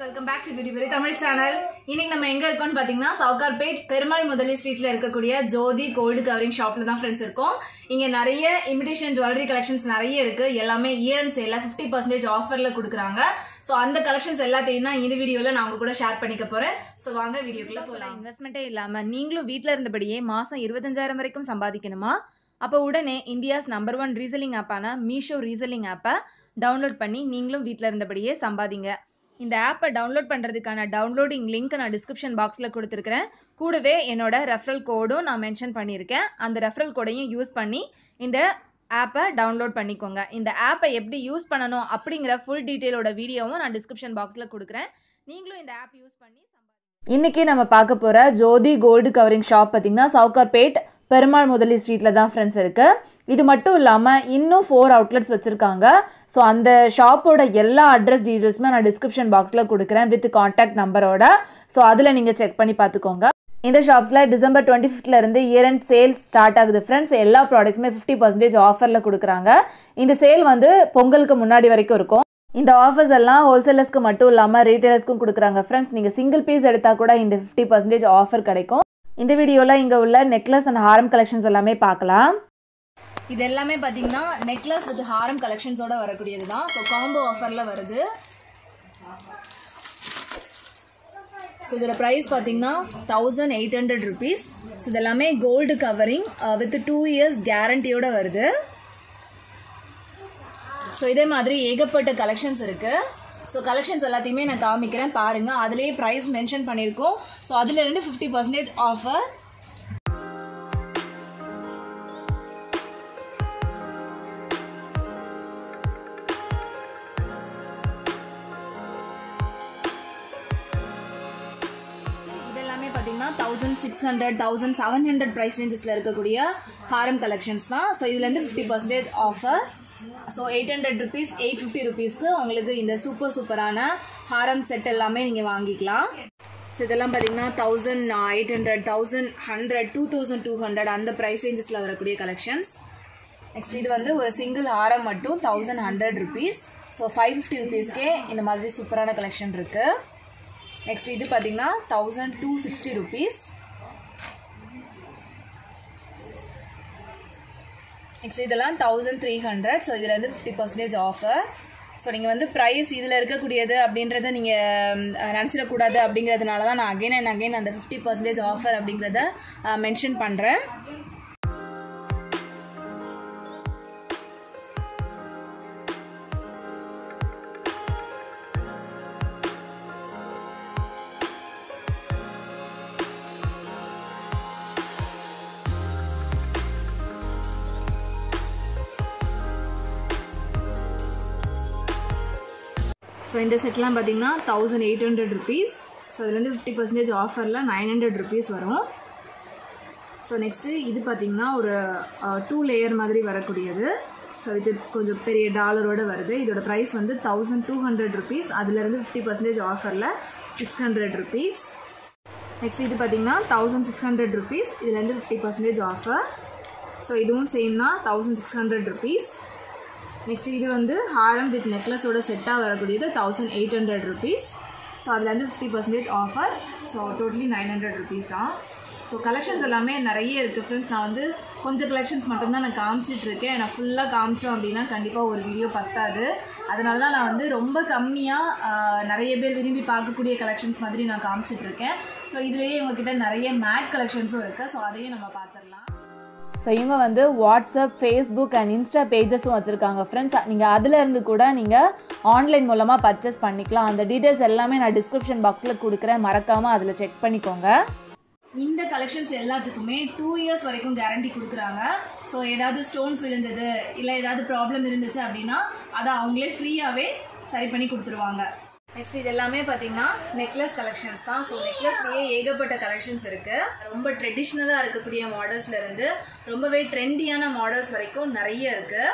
welcome back to beauty Tamil channel இன்னைக்கு நம்ம எங்க இருக்கோம்னு பாத்தீங்கன்னா சவுகார்பேட் பெருமாள் முதலி ஸ்ட்ரீட்ல இருக்கக்கூடிய ஜோதி கோல்டு கவரிங் ஷாப்ல தான் ஃப்ரெண்ட்ஸ் இருக்கோம் இங்க நிறைய இமிடேஷன் ஜுவல்லரி கலெக்ஷன்ஸ் நிறைய இருக்கு எல்லாமே year end sale fifty percentage ஆஃபர்ல கொடுக்குறாங்க ஸோ அந்த கலெக்ஷன்ஸ் எல்லாத்தையும் தான் இந்த வீடியோல நான் உங்க கூட ஷேர் பண்ணிக்க போறேன் ஸோ வாங்க வீடியோக்குள்ள போலாம் இன்வெஸ்ட்மெண்ட்டே இல்லாம நீங்களும் வீட்ல இருந்தபடியே மாசம் இருபத்தஞ்சாயிரம் வரைக்கும் சம்பாதிக்கணுமா அப்போ உடனே இந்தியாஸ் நம்பர் ஒன் ரீசெல்லிங் ஆப்பான மீஷோ ரீசெல்லிங் ஆப்பை டவுன்லோட் பண்ணி நீங்களும் வீட்ல இருந்தபடியே சம்பாதிங்க இந்த ஆப்பை டவுன்லோட் பண்ணுறதுக்கான டவுன்லோடிங் லிங்க் நான் டிஸ்கிரிப்ஷன் பாக்ஸில் கொடுத்துருக்கிறேன் கூடவே என்னோட ரெஃபரல் கோடும் நான் மென்ஷன் பண்ணியிருக்கேன் அந்த ரெஃபரல் கோடையும் யூஸ் பண்ணி இந்த ஆப்பை டவுன்லோட் பண்ணிக்கோங்க இந்த ஆப்பை எப்படி யூஸ் பண்ணணும் அப்படிங்கிற ஃபுல் டீட்டெயிலோட வீடியோவும் நான் டிஸ்கிரிப்ஷன் பாக்ஸில் கொடுக்குறேன் நீங்களும் இந்த ஆப் யூஸ் பண்ணி இன்னைக்கு நம்ம பார்க்க போகிற ஜோதி கோல்டு கவரிங் ஷாப் பார்த்தீங்கன்னா சவுகார்பேட் பெருமாள் முதலி ஸ்ட்ரீட்டில் தான் ஃப்ரெண்ட்ஸ் இருக்குது இது மட்டும் இல்லாமல் இன்னும் ஃபோர் அவுட்லெட்ஸ் வச்சுருக்காங்க ஸோ அந்த ஷாப்போட எல்லா அட்ரஸ் டீட்டெயில்ஸுமே நான் டிஸ்கிரிப்ஷன் பாக்ஸில் கொடுக்குறேன் வித் காண்டாக்ட் நம்பரோட ஸோ அதில் நீங்கள் செக் பண்ணி பார்த்துக்கோங்க இந்த ஷாப்ஸில் டிசம்பர் டுவெண்ட்டி ஃபிஃப்த்லேருந்து இயர் அண்ட் சேல் ஸ்டார்ட் ஆகுது ஃப்ரெண்ட்ஸ் எல்லா ப்ராடக்ட்ஸுமே ஃபிஃப்டி பர்சன்டேஜ் ஆஃபரில் கொடுக்குறாங்க இந்த சேல் வந்து பொங்கலுக்கு முன்னாடி வரைக்கும் இருக்கும் இந்த ஆஃபர்ஸ் எல்லாம் ஹோல்சேலர்ஸ்க்கு மட்டும் இல்லாமல் ரீட்டைலர்ஸ்க்கும் கொடுக்குறாங்க ஃப்ரெண்ட்ஸ் நீங்கள் சிங்கிள் பீஸ் எடுத்தால் கூட இந்த ஃபிஃப்டி பர்சன்டேஜ் ஆஃபர் கிடைக்கும் இந்த வீடியோவில் இங்கே உள்ள நெக்லஸ் அண்ட் ஹாரம் கலெக்ஷன்ஸ் எல்லாமே பார்க்கலாம் இது எல்லாமே பாத்தீங்கன்னா நெக்லஸ் வித் ஹாரம் கலெக்ஷன்ஸோட வரக்கூடியது தான் ஸோ காம்போ ஆஃபர்ல வருது ஸோ இதோட ப்ரைஸ் பார்த்தீங்கன்னா thousand eight hundred rupees so இது எல்லாமே gold covering with two years கேரண்டியோட வருது ஸோ இதே மாதிரி ஏகப்பட்ட கலெக்ஷன்ஸ் இருக்கு ஸோ கலெக்ஷன்ஸ் எல்லாத்தையுமே நான் காமிக்கிறேன் பாருங்க அதுலேயே ப்ரைஸ் மென்ஷன் பண்ணியிருக்கோம் ஸோ அதுல இருந்து ஃபிஃப்டி பர்சன்டேஜ் ஆஃபர் இதெல்லாமே பார்த்தீங்கன்னா thousand six hundred thousand seven hundred price ரேஞ்சஸில் இருக்கக்கூடிய ஹாரம் கலெக்ஷன்ஸ் தான் ஸோ இதுலேருந்து fifty percentage offer so eight hundred rupees eight fifty ருபீஸ்க்கு உங்களுக்கு இந்த சூப்பர் சூப்பரான ஹாரம் செட் எல்லாமே நீங்கள் வாங்கிக்கலாம் ஸோ இதெல்லாம் பார்த்தீங்கன்னா thousand eight hundred thousand hundred two thousand two hundred அந்த ப்ரைஸ் ரேஞ்சஸில் வரக்கூடிய கலெக்ஷன்ஸ் நெக்ஸ்ட் இது வந்து ஒரு சிங்கிள் ஹாரம் மட்டும் thousand hundred rupees so five fifty ருபீஸ்க்கே இந்த மாதிரி சூப்பரான கலெக்ஷன் இருக்குது நெக்ஸ்ட் இது பார்த்தீங்கன்னா thousand two sixty rupees next இதெல்லாம் தௌசண்ட் த்ரீ ஹண்ட்ரட் ஸோ இதில் வந்து ஃபிஃப்டி பர்சன்டேஜ் ஆஃபர் ஸோ நீங்கள் வந்து ப்ரைஸ் இதில் இருக்கக்கூடியது அப்படின்றத நீங்கள் நினச்சிடக்கூடாது அப்படிங்கிறதுனால தான் நான் அகைன் அண்ட் அகைன் அந்த ஃபிஃப்டி பர்சன்டேஜ் ஆஃபர் அப்படிங்கிறத மென்ஷன் பண்ணுறேன் ஸோ இந்த செட்லாம் பார்த்தீங்கன்னா thousand eight hundred rupees so இதுலேருந்து ஃபிஃப்டி பர்சன்டேஜ் ஆஃபரில் நைன் ஹண்ட்ரட் ருபீஸ் வரும் ஸோ நெக்ஸ்ட்டு இது பார்த்தீங்கன்னா ஒரு டூ லேயர் மாதிரி வரக்கூடியது ஸோ இது கொஞ்சம் பெரிய டாலரோட வருது இதோட ப்ரைஸ் வந்து தௌசண்ட் டூ ஹண்ட்ரட் ருபீஸ் அதுலேருந்து ஃபிஃப்டி பர்சன்டேஜ் ஆஃபரில் சிக்ஸ் ஹண்ட்ரட் ருபீஸ் நெக்ஸ்ட் இது பார்த்தீங்கன்னா தௌசண்ட் சிக்ஸ் ஹண்ட்ரட் ருபீஸ் இதுலேருந்து ஃபிஃப்டி பர்சன்டேஜ் ஆஃபர் ஸோ இதுவும் சேம் தான் thousand six hundred rupees next இது வந்து ஹாரம் வித் நெக்லஸோட செட்டாக வரக்கூடியது thousand eight hundred rupees so அதுலேருந்து fifty percentage offer so totally nine hundred rupees தான் ஸோ கலெக்ஷன்ஸ் எல்லாமே நிறைய இருக்குது ஃப்ரெண்ட்ஸ் நான் வந்து கொஞ்சம் கலெக்ஷன்ஸ் மட்டும்தான் நான் காமிச்சிட்டு இருக்கேன் நான் ஃபுல்லாக காமிச்சோம் அப்படின்னா கண்டிப்பாக ஒரு வீடியோ பத்தாது அதனால தான் நான் வந்து ரொம்ப கம்மியாக நிறைய பேர் விரும்பி பார்க்கக்கூடிய கலெக்ஷன்ஸ் மாதிரி நான் காமிச்சிட்டு இருக்கேன் ஸோ இதுலேயே உங்ககிட்ட நிறைய மேட் கலெக்ஷன்ஸும் இருக்குது ஸோ அதையும் நம்ம பார்த்துடலாம் ஸோ இவங்க வந்து வாட்ஸ்அப் ஃபேஸ்புக் அண்ட் இன்ஸ்டா பேஜஸும் வச்சுருக்காங்க ஃப்ரெண்ட்ஸ் நீங்கள் அதில் இருந்து கூட நீங்கள் ஆன்லைன் மூலமாக பர்ச்சேஸ் பண்ணிக்கலாம் அந்த டீட்டெயில்ஸ் எல்லாமே நான் டிஸ்கிரிப்ஷன் பாக்ஸில் கொடுக்குறேன் மறக்காமல் அதில் செக் பண்ணிக்கோங்க இந்த கலெக்ஷன்ஸ் எல்லாத்துக்குமே டூ இயர்ஸ் வரைக்கும் கேரண்டி கொடுக்குறாங்க ஸோ ஏதாவது ஸ்டோன்ஸ் விழுந்தது இல்லை ஏதாவது ப்ராப்ளம் இருந்துச்சு அப்படின்னா அதை அவங்களே ஃப்ரீயாகவே சரி பண்ணி கொடுத்துருவாங்க நெக்ஸ்ட் இது எல்லாமே பார்த்தீங்கன்னா நெக்லஸ் கலெக்ஷன்ஸ் தான் ஸோ நெக்லஸ்லேயே ஏகப்பட்ட கலெக்ஷன்ஸ் இருக்கு ரொம்ப ட்ரெடிஷ்னலாக இருக்கக்கூடிய மாடல்ஸ்ல இருந்து ரொம்பவே ட்ரெண்டியான மாடல்ஸ் வரைக்கும் நிறைய இருக்கு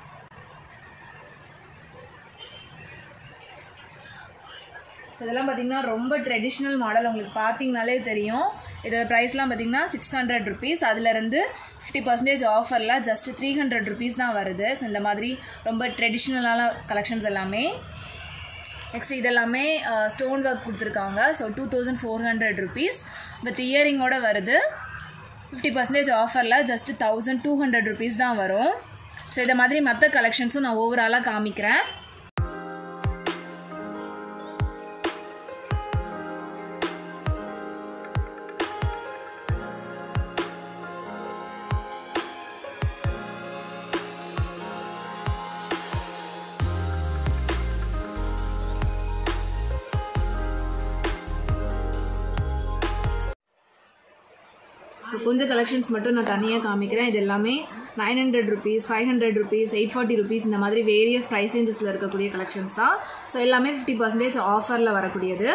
ஸோ இதெல்லாம் பார்த்தீங்கன்னா ரொம்ப ட்ரெடிஷ்னல் மாடல் உங்களுக்கு பார்த்தீங்கனாலே தெரியும் இதோட ப்ரைஸ்லாம் பார்த்தீங்கன்னா சிக்ஸ் ஹண்ட்ரட் ருபீஸ் அதுலேருந்து ஃபிஃப்டி பர்சன்டேஜ் ஆஃபரில் ஜஸ்ட் த்ரீ ஹண்ட்ரட் ருபீஸ் தான் வருது ஸோ இந்த மாதிரி ரொம்ப ட்ரெடிஷ்னலான கலெக்ஷன்ஸ் எல்லாமே நெக்ஸ்ட் இதெல்லாமே ஸ்டோன் ஒர்க் கொடுத்துருக்காங்க so two thousand four hundred rupees with இயரிங்கோட வருது ஃபிஃப்டி பர்சன்டேஜ் ஆஃபரில் just thousand two hundred rupees தான் வரும் ஸோ இதை மாதிரி மற்ற கலெக்ஷன்ஸும் நான் ஓவராலாக காமிக்கிறேன் ஸோ கொஞ்சம் கலெக்ஷன்ஸ் மட்டும் நான் தனியாக காமிக்கிறேன் இது எல்லாமே nine hundred rupees five hundred rupees eight forty rupees இந்த மாதிரி வேரியஸ் ப்ரைஸ் ரேஞ்சஸில் இருக்கக்கூடிய கலெக்ஷன்ஸ் தான் ஸோ எல்லாமே ஃபிஃப்டி பர்சன்டேஜ் ஆஃபரில் வரக்கூடியது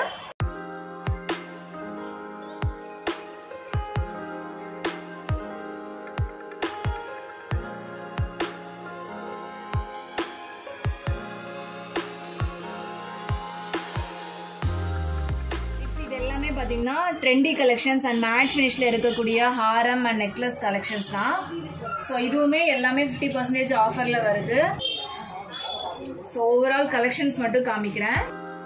இது எல்லாமே பார்த்தீங்கன்னா ட்ரெண்டி கலெக்ஷன்ஸ் அண்ட் மேட் ஃபினிஷில் இருக்கக்கூடிய ஹாரம் அண்ட் நெக்லஸ் கலெக்ஷன்ஸ் தான் ஸோ இதுவுமே எல்லாமே ஃபிஃப்டி பர்சன்டேஜ் ஆஃபரில் வருது ஸோ ஓவரால் கலெக்ஷன்ஸ் மட்டும் காமிக்கிறேன்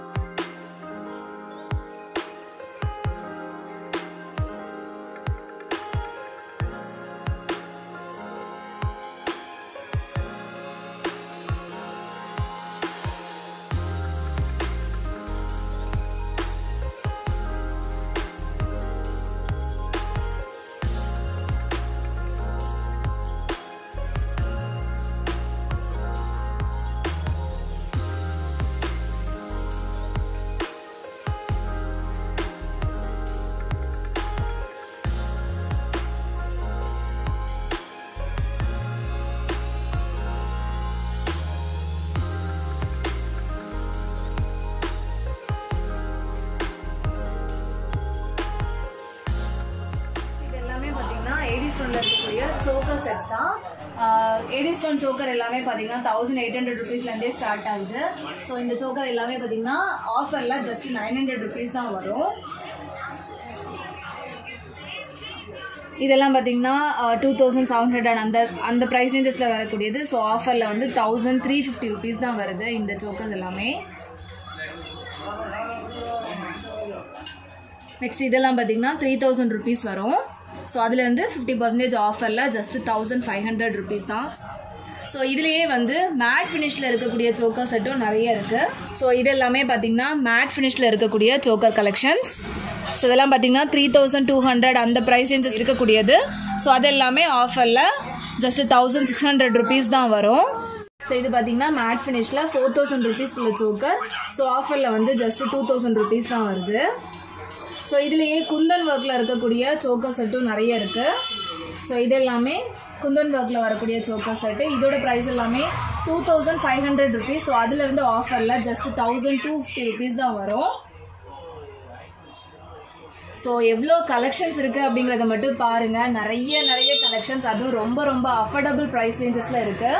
இது எல்லாமே பார்த்தீங்கன்னா ஏடி ஸ்டோனில் இருக்கக்கூடிய சோக்கர் செட்ஸ் தான் ஏடி ஸ்டோன் சோக்கர் எல்லாமே பார்த்தீங்கன்னா தௌசண்ட் எயிட் ஹண்ட்ரட் ருபீஸ்லேருந்தே ஸ்டார்ட் ஆகுது ஸோ இந்த சோக்கர் எல்லாமே பார்த்தீங்கன்னா ஆஃபரில் ஜஸ்ட் நைன் ஹண்ட்ரட் ருபீஸ் தான் வரும் இதெல்லாம் பார்த்தீங்கன்னா டூ தௌசண்ட் செவன் ஹண்ட்ரட் அந்த அந்த ப்ரைஸ் ரேஞ்சஸில் வரக்கூடியது ஸோ ஆஃபரில் வந்து தௌசண்ட் த்ரீ ஃபிஃப்டி ருபீஸ் தான் வருது இந்த சோக்கர்ஸ் எல்லாமே நெக்ஸ்ட் இதெல்லாம் பார்த்தீங்கன்னா த்ரீ தௌசண்ட் ருபீஸ் வரும் ஸோ அதில் வந்து ஃபிஃப்டி பர்சன்டேஜ் ஆஃபரில் just thousand five hundred rupees தான் ஸோ இதுலேயே வந்து மேட் ஃபினிஷில் இருக்கக்கூடிய சோக்கர் செட்டும் நிறைய இருக்குது ஸோ இது எல்லாமே பார்த்தீங்கன்னா மேட் ஃபினிஷில் இருக்கக்கூடிய சோக்கர் கலெக்ஷன்ஸ் ஸோ இதெல்லாம் பார்த்தீங்கன்னா த்ரீ தௌசண்ட் டூ ஹண்ட்ரட் அந்த ப்ரைஸ் ரேஞ்சஸ் இருக்கக்கூடியது ஸோ அது எல்லாமே ஆஃபரில் just thousand six hundred rupees தான் வரும் ஸோ இது பார்த்தீங்கன்னா மேட் ஃபினிஷில் ஃபோர் தௌசண்ட் ருபீஸ்க்குள்ள சோக்கர் ஸோ ஆஃபரில் வந்து ஜஸ்ட் டூ தௌசண்ட் ருபீஸ் தான் வருது ஸோ இதுலேயே குந்தன் ஒர்க்கில் இருக்கக்கூடிய சோக்கர் செட்டும் நிறைய இருக்குது ஸோ இது எல்லாமே குந்தன் ஒர்க்கில் வரக்கூடிய சோக்கர் செட்டு இதோட ப்ரைஸ் எல்லாமே two thousand five hundred rupees so அதுலேருந்து ஆஃபரில் just thousand two fifty rupees தான் வரும் ஸோ எவ்வளோ கலெக்ஷன்ஸ் இருக்குது அப்படிங்கிறத மட்டும் பாருங்கள் நிறைய நிறைய கலெக்ஷன்ஸ் அதுவும் ரொம்ப ரொம்ப அஃபோர்டபுள் ப்ரைஸ் ரேஞ்சஸில் இருக்குது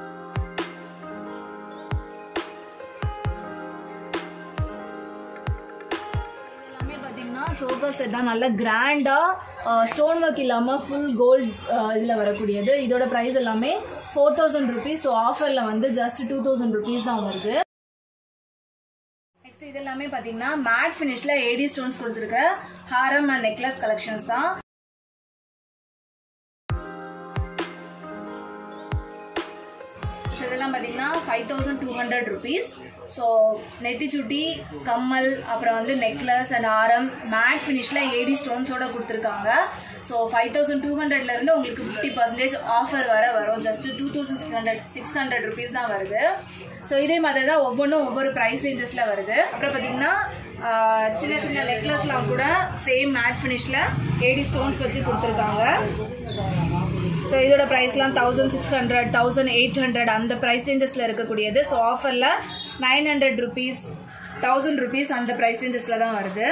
எல்லாமே பார்த்தீங்கன்னா சோக்கர் செட் தான் நல்ல கிராண்டாக ஸ்டோன் ஒர்க் இல்லாமல் ஃபுல் கோல்ட் இதில் வரக்கூடியது இதோட ப்ரைஸ் எல்லாமே ஃபோர் தௌசண்ட் ருபீஸ் ஸோ ஆஃபரில் வந்து ஜஸ்ட் டூ தௌசண்ட் ருபீஸ் தான் வருது நெக்ஸ்ட் இது எல்லாமே பார்த்தீங்கன்னா மேட் ஃபினிஷில் ஏடி ஸ்டோன்ஸ் கொடுத்துருக்க ஹாரம் அண்ட் நெக்லஸ் கலெக்ஷன்ஸ் தான் ஸோ இதெல்லாம் பார்த்தீங்கன்னா five thousand two hundred rupees so நெத்தி சுட்டி கம்மல் அப்புறம் வந்து நெக்லஸ் அண்ட் ஆரம் மேட் ஃபினிஷில் ஏடி ஸ்டோன்ஸோட கொடுத்துருக்காங்க ஸோ ஃபைவ் தௌசண்ட் டூ ஹண்ட்ரட்லேருந்து உங்களுக்கு ஃபிஃப்டி பர்சன்டேஜ் ஆஃபர் வர வரும் just two thousand six hundred six hundred rupees தான் வருது ஸோ இதே மாதிரி தான் ஒவ்வொன்றும் ஒவ்வொரு ப்ரைஸ் ரேஞ்சஸில் வருது அப்புறம் பார்த்தீங்கன்னா ஆஹ், சின்ன சின்ன நெக்லஸ்லாம் கூட சேம் மேட் ஃபினிஷில் ஏடி ஸ்டோன்ஸ் வச்சு கொடுத்துருக்காங்க ஸோ இதோட ப்ரைஸ்லாம் thousand six hundred thousand eight hundred அந்த ப்ரைஸ் ரேஞ்சஸில் இருக்கக்கூடியது ஸோ ஆஃபரில் nine hundred rupees thousand rupees அந்த ப்ரைஸ் ரேஞ்சஸில் தான் வருது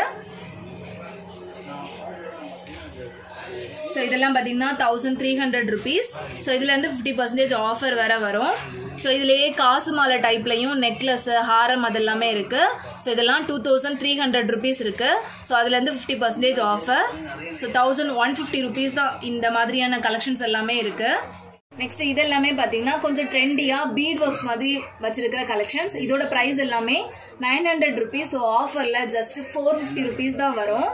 ஸோ இதெல்லாம் பார்த்தீங்கன்னா thousand three hundred rupees so இதுலேருந்து ஃபிஃப்டி பர்சன்டேஜ் ஆஃபர் வேற வரும் ஸோ இதுலேயே காசு மாலை டைப்லையும் நெக்லஸ் ஹாரம் அதெல்லாமே இருக்குது ஸோ இதெல்லாம் two thousand three hundred rupees இருக்குது ஸோ அதுலேருந்து fifty percentage offer so thousand one fifty rupees தான் இந்த மாதிரியான கலெக்ஷன்ஸ் எல்லாமே இருக்குது நெக்ஸ்ட் இது எல்லாமே பாத்தீங்கன்னா கொஞ்சம் ட்ரெண்டியா பீட் ஒர்க்ஸ் மாதிரி வச்சிருக்கிற கலெக்ஷன்ஸ் இதோட பிரைஸ் எல்லாமே நைன் ஹண்ட்ரட் ருபீஸ் ஸோ ஆஃபர்ல ஜஸ்ட் ஃபோர் ஃபிஃப்டி ருபீஸ் தான் வரும்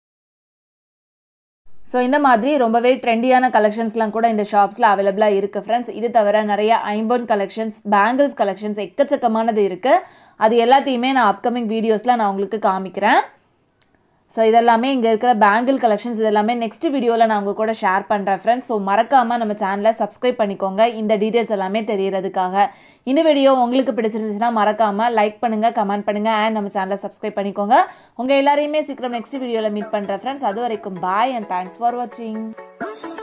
ஸோ இந்த மாதிரி ரொம்பவே ட்ரெண்டியான கலெக்ஷன்ஸ்லாம் கூட இந்த ஷாப்ஸில் அவைலபிளாக இருக்குது ஃப்ரெண்ட்ஸ் இது தவிர நிறைய ஐம்போன் கலெக்ஷன்ஸ் பேங்கிள்ஸ் கலெக்ஷன்ஸ் எக்கச்சக்கமானது இருக்குது அது எல்லாத்தையுமே நான் அப்கமிங் வீடியோஸில் நான் உங்களுக்கு காமிக்கிறேன் ஸோ இதெல்லாமே இங்கே இருக்கிற பேங்கிள் கலெக்ஷன்ஸ் இதெல்லாமே நெக்ஸ்ட் வீடியோவில் நான் உங்கள் கூட ஷேர் பண்ணுறேன் ஃப்ரெண்ட்ஸ் ஸோ மறக்காமல் நம்ம சேனலை சப்ஸ்கிரைப் பண்ணிக்கோங்க இந்த டீட்டெயில்ஸ் எல்லாமே தெரியறதுக்காக இந்த வீடியோ உங்களுக்கு பிடிச்சிருந்துச்சுன்னா மறக்காமல் லைக் பண்ணுங்கள் கமெண்ட் பண்ணுங்கள் அண்ட் நம்ம சேனலை சப்ஸ்கிரைப் பண்ணிக்கோங்க உங்கள் எல்லாரையுமே சீக்கிரம் நெக்ஸ்ட் வீடியோவில் மீட் பண்ணுறேன் ஃப்ரெண்ட்ஸ் அது வரைக்கும் பாய் அண்ட் தேங்க்ஸ் ஃபார் வாட்சிங்